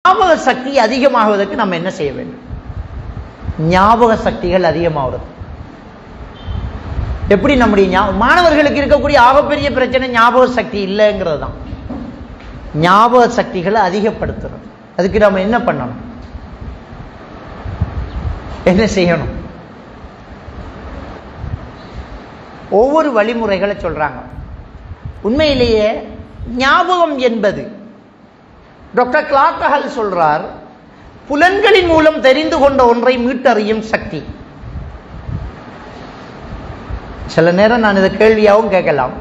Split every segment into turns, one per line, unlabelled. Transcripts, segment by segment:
ஞாபக சக்தி அதிகமாகுவதற்கு நம்ம என்ன செய்ய வேண்டும் ஞாபக சக்திகள் அதிகமாகிறது எப்படி நம்முடைய ஞா- மாணவர்களுக்கு இருக்கக்கூடிய ஆகப்பெரிய பிரச்சனை ஞாபக சக்தி இல்லைங்கிறது தான் ஞாபக சக்திகளை அதிகப்படுத்துறது அதுக்கு நம்ம என்ன பண்ணணும் என்ன செய்யணும் ஒவ்வொரு வழிமுறைகளை சொல்றாங்க உண்மையிலேயே ஞாபகம் என்பது டாக்டர் கிளாக்கஹல் சொல்றார் புலன்களின் மூலம் தெரிந்து கொண்ட ஒன்றை மீட்டறியும் சக்தி சில நேரம் நான் இதை கேள்வியாகவும் கேட்கலாம்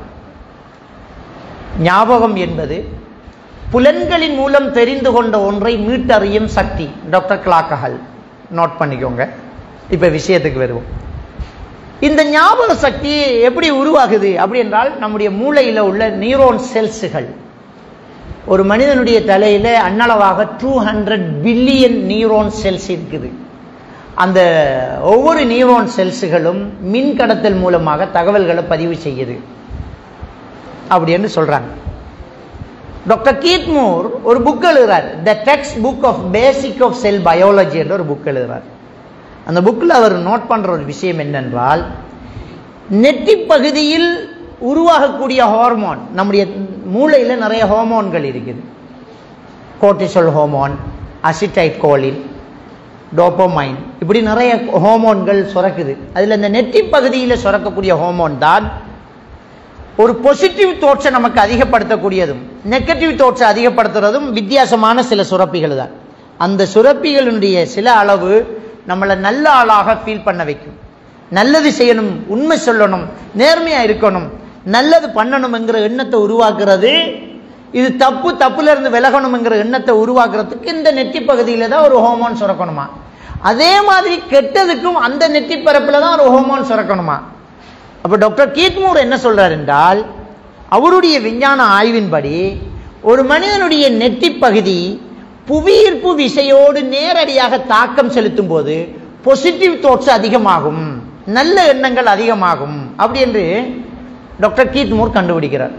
ஞாபகம் என்பது புலன்களின் மூலம் தெரிந்து கொண்ட ஒன்றை மீட்டறியும் சக்தி டாக்டர் கிளாக்கஹல் நோட் பண்ணிக்கோங்க இப்ப விஷயத்துக்கு வருவோம் இந்த ஞாபக சக்தி எப்படி உருவாகுது அப்படி என்றால் நம்முடைய மூளையில் உள்ள நியூரோன் செல்ஸுகள் ஒரு மனிதனுடைய தலையில அன்னளவாக two hundred billion neuron cells இருக்குது அந்த ஒவ்வொரு நியூரோன் செல்ஸுகளும் மின் கடத்தல் மூலமாக தகவல்களை பதிவு செய்யுது அப்படின்னு சொல்றாங்க டாக்டர் கீத்மூர் ஒரு புக் எழுதுறார் the textbook of basic of cell biology என்ற ஒரு புக் எழுதுறார் அந்த புக்கில் அவர் நோட் பண்ற ஒரு விஷயம் என்னென்றால் நெற்றி பகுதியில் உருவாகக்கூடிய ஹார்மோன் நம்முடைய மூளையில நிறைய ஹார்மோன்கள் இருக்குது cortisol hormone acetylcholine dopamine இப்படி நிறைய ஹார்மோன்கள் சுரக்குது அதுல இந்த நெற்றி பகுதியில் சுரக்கக்கூடிய ஹார்மோன் தான் ஒரு பாசிட்டிவ் தோட்ஸை நமக்கு அதிகப்படுத்தக்கூடியதும் நெகட்டிவ் தோட்ஸை அதிகப்படுத்துறதும் வித்தியாசமான சில சுரப்பிகள் தான் அந்த சுரப்பிகளுடைய சில அளவு நம்மளை நல்ல ஆளாக ஃபீல் பண்ண வைக்கும் நல்லது செய்யணும் உண்மை சொல்லணும் நேர்மையா இருக்கணும் நல்லது பண்ணணுங்கிற எண்ணத்தை உருவாக்குறது இது தப்பு தப்புல இருந்து விலகணுங்கிற எண்ணத்தை உருவாக்குறதுக்கு இந்த நெற்றி பகுதியில தான் ஒரு ஹோமோன் சுரக்கணுமா அதே மாதிரி கெட்டதுக்கும் அந்த நெற்றி பரப்புல தான் ஒரு ஹோமோன் சுரக்கணுமா அப்ப டாக்டர் கீத்மூர் என்ன சொல்றார் என்றால் அவருடைய விஞ்ஞான ஆய்வின்படி ஒரு மனிதனுடைய நெற்றி பகுதி புவியீர்ப்பு விசையோடு நேரடியாக தாக்கம் செலுத்தும் போது பாசிட்டிவ் தோட்ஸ் அதிகமாகும் நல்ல எண்ணங்கள் அதிகமாகும் அப்படி என்று டாக்டர் கீத்மூர் கண்டுபிடிக்கிறார்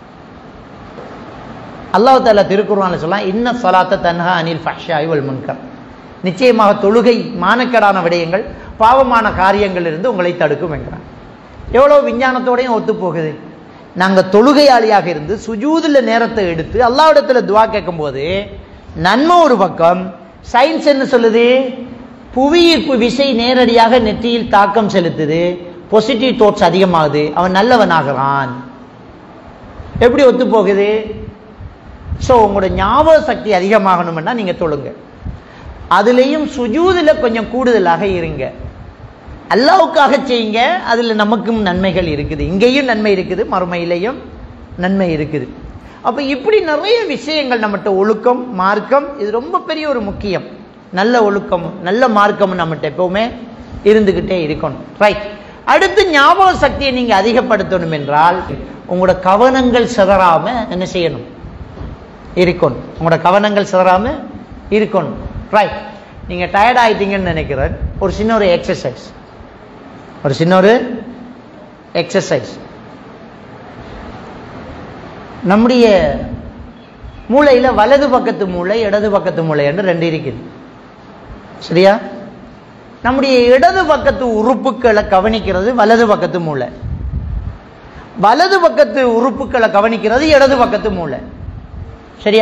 அல்லாஹ் தாலா திருக்குறான சொல்லலாம் இன்ன சலாத்த தன்ஹா அனில் ஃபஹ்ஷாய் வல் முன்கர் நிச்சயமாக தொழுகை மானக்கேடான விடயங்கள் பாவமான காரியங்கள் இருந்து உங்களை தடுக்கும் என்கிறான் எவ்வளவு விஞ்ஞானத்தோடையும் ஒத்து போகுது நாங்க தொழுகையாளியாக இருந்து சுஜூதுல நேரத்தை எடுத்து அல்லாவிடத்துல துவா கேட்கும்போது நன்மை ஒரு பக்கம் சயின்ஸ் என்ன சொல்லுது புவியீர்ப்பு விசை நேரடியாக நெற்றியில் தாக்கம் செலுத்துது பாசிட்டிவ் தோட்ஸ் அதிகமாகுது அவன் நல்லவனாகிறான் எப்படி ஒத்து போகுது ஸோ உங்களோட ஞாபக சக்தி அதிகமாகணும்னா நீங்க தொழுங்க அதுலேயும் சுஜூதுல கொஞ்சம் கூடுதலாக இருங்க அல்லாவுக்காக செய்யுங்க அதுல நமக்கும் நன்மைகள் இருக்குது இங்கேயும் நன்மை இருக்குது மறுமையிலையும் நன்மை இருக்குது அப்ப இப்படி நிறைய விஷயங்கள் நம்மகிட்ட ஒழுக்கம் மார்க்கம் இது ரொம்ப பெரிய ஒரு முக்கியம் நல்ல ஒழுக்கம் நல்ல மார்க்கம் நம்மகிட்ட எப்பவுமே இருந்துகிட்டே இருக்கணும் ரைட் அடுத்து ஞாபக சக்தியை நீங்க அதிகப்படுத்தணும் என்றால் உங்களோட கவனங்கள் சிதறாம என்ன செய்யணும் இருக்கணும் உங்களோட கவனங்கள் சிதறாம இருக்கணும் ரைட் நீங்க டயர்ட் ஆயிட்டீங்கன்னு நினைக்கிறேன் ஒரு சின்ன ஒரு எக்ஸசைஸ் ஒரு சின்ன ஒரு எக்ஸசைஸ் நம்முடைய மூளையில வலது பக்கத்து மூளை இடது பக்கத்து மூளை என்று ரெண்டு இருக்குது சரியா நம்முடைய இடது பக்கத்து உறுப்புகளை கவனிக்கிறது வலது பக்கத்து மூளை வலது பக்கத்து உறுப்புகளை கவனிக்கிறது இடது பக்கத்து மூளை சரியா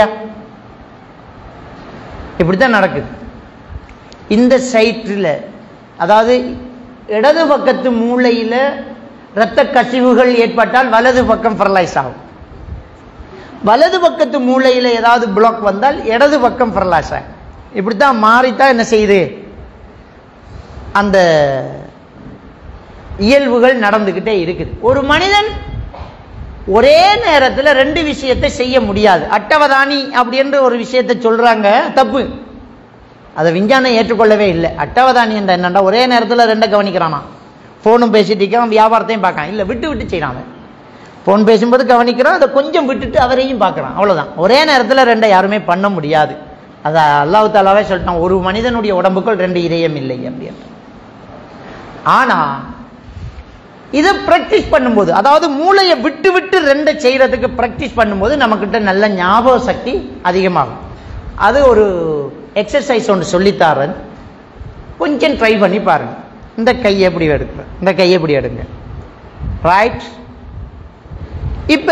இப்படித்தான் நடக்குது இந்த சைட்டில் அதாவது இடது பக்கத்து மூளையில இரத்த கசிவுகள் ஏற்பட்டால் வலது பக்கம் பரலைஸ் ஆகும் வலது பக்கத்து மூளையில ஏதாவது பிளாக் வந்தால் இடது பக்கம் பரலைஸ் ஆகும் இப்படித்தான் மாறித்தான் என்ன செய்யுது அந்த இயல்புகள் நடந்துகிட்டே இருக்குது ஒரு மனிதன் ஒரே நேரத்துல ரெண்டு விஷயத்தை செய்ய முடியாது அட்டவதானி அப்படின்ற ஒரு விஷயத்தை சொல்றாங்க தப்பு அதை விஞ்ஞானம் ஏற்றுக்கொள்ளவே இல்லை அட்டவதானி என்ற என்னண்டா ஒரே நேரத்தில் ரெண்டை கவனிக்கிறானா ஃபோனும் பேசிட்டு இருக்கான் வியாபாரத்தையும் பார்க்கான் இல்லை விட்டு விட்டு செய்யறான் அவன் ஃபோன் பேசும்போது கவனிக்கிறான் அதை கொஞ்சம் விட்டுட்டு அவரையும் பார்க்குறான் அவ்வளவுதான் ஒரே நேரத்தில் ரெண்டை யாருமே பண்ண முடியாது அதை அல்லாஹ் தாலாவே சொல்லிட்டான் ஒரு மனிதனுடைய உடம்புக்குள் ரெண்டு இதயம் இல்லை அப்படின்னு ஆனா இதை பிராக்டிஸ் பண்ணும்போது அதாவது மூளையை விட்டு விட்டு ரெண்டை செய்யறதுக்கு பிராக்டிஸ் பண்ணும்போது நம்மக்கிட்ட நல்ல ஞாபக சக்தி அதிகமாகும் அது ஒரு எக்ஸசைஸ் ஒன்று சொல்லித்தாரன் கொஞ்சம் ட்ரை பண்ணி பாருங்க இந்த கையை எப்படி எடுக்க இந்த கையை எப்படி எடுங்க ரைட் இப்ப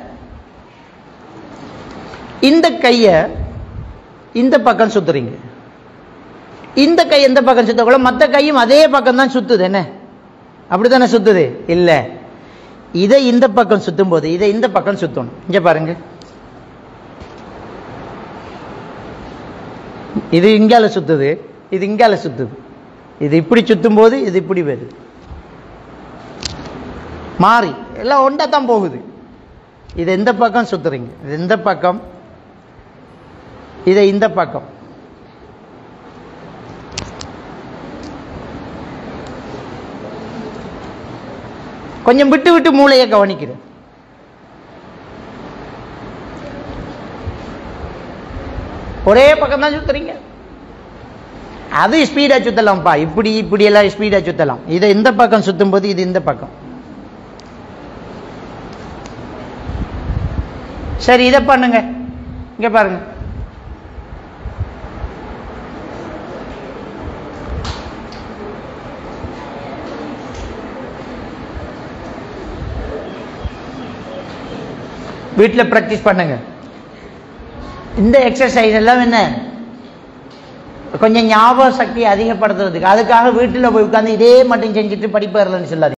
இந்த கையை இந்த பக்கம் சுத்துறீங்க இந்த கை எந்த பக்கம் சுத்தக்குள்ள மற்ற கையும் அதே பக்கம் தான் சுத்துது என்ன அப்படித்தானே சுத்துது இல்ல இதை இந்த பக்கம் சுத்தும் போது இதை இந்த பக்கம் சுத்தணும் இங்க பாருங்க இது இங்கால சுத்துது இது இங்கால சுத்துது இது இப்படி சுத்தும் போது இது இப்படி வருது மாறி எல்லாம் ஒண்டா தான் போகுது இது எந்த பக்கம் சுத்துறீங்க இது இந்த பக்கம் இதை இந்த பக்கம் கொஞ்சம் விட்டு விட்டு மூளையை கவனிக்கிறேன் ஒரே பக்கம் தான் சுத்துறீங்க அது ஸ்பீடா சுத்தலாம்ப்பா இப்படி இப்படி எல்லாம் ஸ்பீடா சுத்தலாம் இதை இந்த பக்கம் சுத்தும் போது இது இந்த பக்கம் சரி இதை பண்ணுங்க இங்க பாருங்க வீட்டில் ப்ராக்டிஸ் பண்ணுங்க இந்த எக்ஸசைஸ் எல்லாம் என்ன கொஞ்சம் ஞாபக சக்தி அதிகப்படுத்துறதுக்கு அதுக்காக வீட்டில் போய் உட்காந்து இதே மட்டும் செஞ்சுட்டு படிப்பு வரலன்னு சொல்லாது